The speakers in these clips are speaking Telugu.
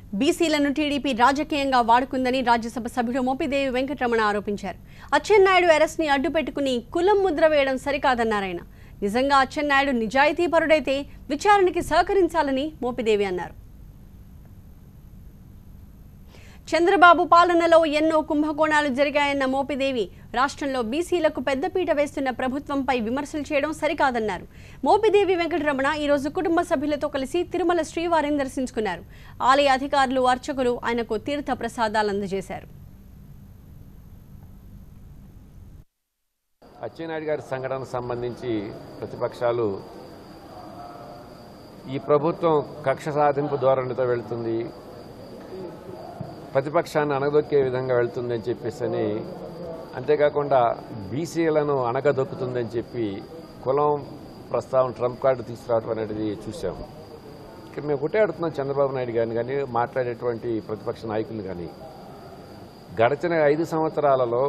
బీసీలను టీడీపీ రాజకీయంగా వాడుకుందని రాజ్యసభ సభ్యుడు మోపిదేవి వెంకటరమణ ఆరోపించారు అచ్చెన్నాయుడు అరెస్ట్ ని అడ్డుపెట్టుకుని కులం ముద్ర వేయడం సరికాదన్నారాయన నిజంగా అచ్చెన్నాయుడు నిజాయితీపరుడైతే విచారణకి సహకరించాలని మోపిదేవి అన్నారు చంద్రబాబు పాలనలో ఎన్నో కుంభకోణాలు జరిగాయన్న మోపిదేవి రాష్ట్రంలో బీసీలకు పెద్దపీట వేస్తున్న ప్రభుత్వంపై విమర్శలు చేయడం సరికాదన్నారు మోపిదేవి వెంకటరమణ ఈరోజు కుటుంబ సభ్యులతో కలిసి తిరుమల శ్రీవారిని దర్శించుకున్నారు ఆలయ అధికారులు అర్చకులు ఆయనకు తీర్థ ప్రసాదాలు అందజేశారు అచ్చెన్నాయుడు గారి సంఘటనకు సంబంధించి ప్రతిపక్షాలు ఈ ప్రభుత్వం కక్ష సాధింపు ధోరణితో వెళ్తుంది ప్రతిపక్షాన్ని అణగదొక్కే విధంగా వెళ్తుందని చెప్పేసి అని అంతేకాకుండా బీసీలను అణగదొక్కుతుందని చెప్పి కులం ప్రస్తావన ట్రంప్ కార్డు తీసుకురావడం అనేది చూసాము ఇక్కడ మేము ఒకటే అడుగుతున్నాం చంద్రబాబు నాయుడు గారిని కానీ మాట్లాడేటువంటి ప్రతిపక్ష నాయకులు కానీ గడిచిన ఐదు సంవత్సరాలలో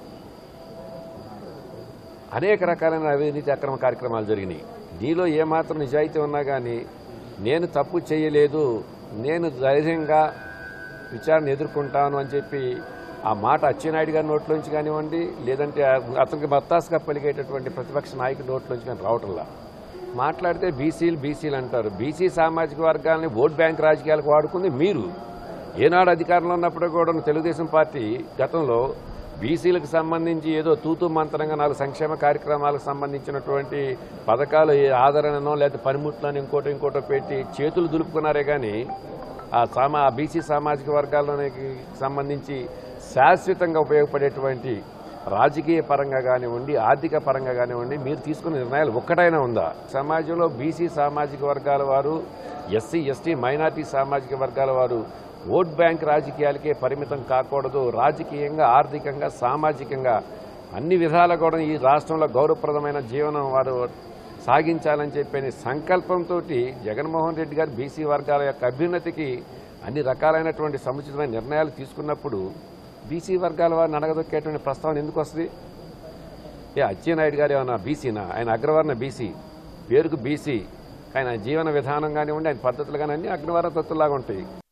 అనేక రకాలైన అవినీతి అక్రమ కార్యక్రమాలు జరిగినాయి నీలో ఏమాత్రం నిజాయితీ ఉన్నా కానీ నేను తప్పు చేయలేదు నేను ధైర్యంగా విచారణ ఎదుర్కొంటాను అని చెప్పి ఆ మాట అచ్చెన్నాయుడు గారి నోట్లోంచి కానివ్వండి లేదంటే అతనికి మత్తాసుగా పలికేటటువంటి ప్రతిపక్ష నాయకుడి నోట్లోంచి కానీ రావటంలా మాట్లాడితే బీసీలు బీసీలు అంటారు బీసీ సామాజిక వర్గాలని ఓట్ బ్యాంక్ రాజకీయాలకు వాడుకుంది మీరు ఏనాడు అధికారంలో ఉన్నప్పుడు కూడా తెలుగుదేశం పార్టీ గతంలో బీసీలకు సంబంధించి ఏదో తూతు మంత్రంగా నాలుగు సంక్షేమ కార్యక్రమాలకు సంబంధించినటువంటి పథకాలు ఏ ఆదరణనో లేదా పనిముట్లను ఇంకోటో ఇంకోటో పెట్టి చేతులు దులుపుకున్నారే కానీ ఆ సామా ఆ బీసీ సామాజిక వర్గాల్లోనికి సంబంధించి శాశ్వతంగా ఉపయోగపడేటువంటి రాజకీయ పరంగా కానివ్వండి ఆర్థిక పరంగా కానివ్వండి మీరు తీసుకున్న నిర్ణయాలు ఒక్కటైనా ఉందా సమాజంలో బీసీ సామాజిక వర్గాల వారు ఎస్సీ ఎస్టీ మైనార్టీ సామాజిక వర్గాల వారు ఓట్ బ్యాంక్ రాజకీయాలకే పరిమితం కాకూడదు రాజకీయంగా ఆర్థికంగా సామాజికంగా అన్ని విధాలా కూడా ఈ రాష్ట్రంలో గౌరవప్రదమైన జీవనం వారు సాగించాలని చెప్పని సంకల్పంతో జగన్మోహన్ రెడ్డి గారు బీసీ వర్గాల యొక్క అభ్యున్నతికి అన్ని రకాలైనటువంటి సముచితమైన నిర్ణయాలు తీసుకున్నప్పుడు బీసీ వర్గాల వారిని అడగదొక్కేటువంటి ప్రస్తావన ఎందుకు వస్తుంది ఏ అచ్చెన్నాయుడు గారు ఏమన్నా బీసీనా ఆయన అగ్రవర్ణ బీసీ పేరుకు బీసీ ఆయన జీవన విధానం కానివ్వండి ఆయన పద్ధతులు కానీ అన్ని అగ్రవర్ణ తత్తులాగా ఉంటాయి